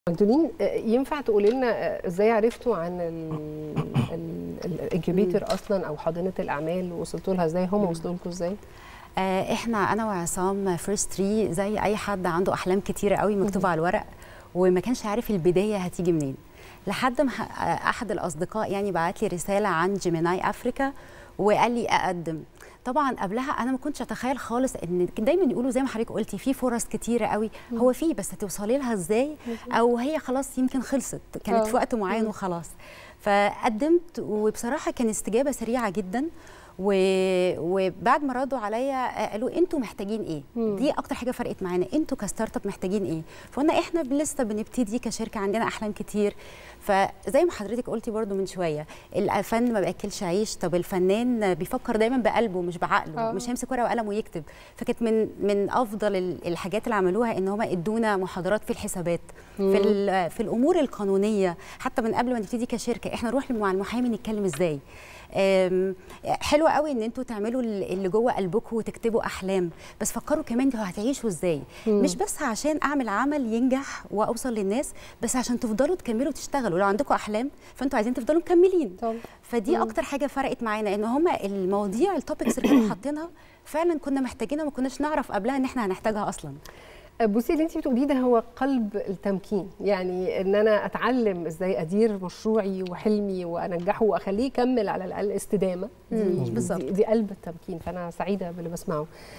مجدولين ينفع تقولي لنا ازاي عرفتوا عن الانكيوبيتر اصلا او حاضنه الاعمال وصلتوا لها ازاي هم وصلوا لكم ازاي آه، احنا انا وعصام فيرست تري زي اي حد عنده احلام كتيره قوي مكتوبه على الورق وما كانش عارف البدايه هتيجي منين لحد ما احد الاصدقاء يعني بعت لي رساله عن جيميناي افريكا وقال لي اقدم طبعا قبلها انا ما كنتش اتخيل خالص ان دايما يقولوا زي ما حضرتك قلتي في فرص كتيره قوي هو في بس هتوصلي لها ازاي او هي خلاص يمكن خلصت كانت في وقت معين وخلاص فقدمت وبصراحه كان استجابه سريعه جدا و... وبعد ما ردوا عليا قالوا انتوا محتاجين ايه مم. دي اكتر حاجه فرقت معانا انتوا كستارت اب محتاجين ايه فقلنا احنا لسه بنبتدي كشركه عندنا احلام كتير فزي ما حضرتك قلتي برضو من شويه الفن ما بياكلش عيش طب الفنان بيفكر دايما بقلبه مش بعقله أوه. مش هيمسك ورقه وقلم ويكتب فكانت من من افضل الحاجات اللي عملوها ان هم ادونا محاضرات في الحسابات مم. في في الامور القانونيه حتى من قبل ما نبتدي كشركه احنا نروح مع المحامي نتكلم ازاي حلو قوي ان انتوا تعملوا اللي جوه قلبكم وتكتبوا احلام بس فكروا كمان انتوا هتعيشوا ازاي مم. مش بس عشان اعمل عمل ينجح واوصل للناس بس عشان تفضلوا تكملوا تشتغلوا لو عندكم احلام فانتوا عايزين تفضلوا مكملين طبعا. فدي مم. اكتر حاجه فرقت معانا ان هم المواضيع التوبكس اللي كانوا حاطينها فعلا كنا محتاجينها وما كناش نعرف قبلها ان احنا هنحتاجها اصلا بصي اللي انت بتقوليه ده هو قلب التمكين يعني ان انا اتعلم ازاي ادير مشروعي وحلمي وانجحه واخليه يكمل على الاقل استدامه دي, دي, دي قلب التمكين فانا سعيده باللي بسمعه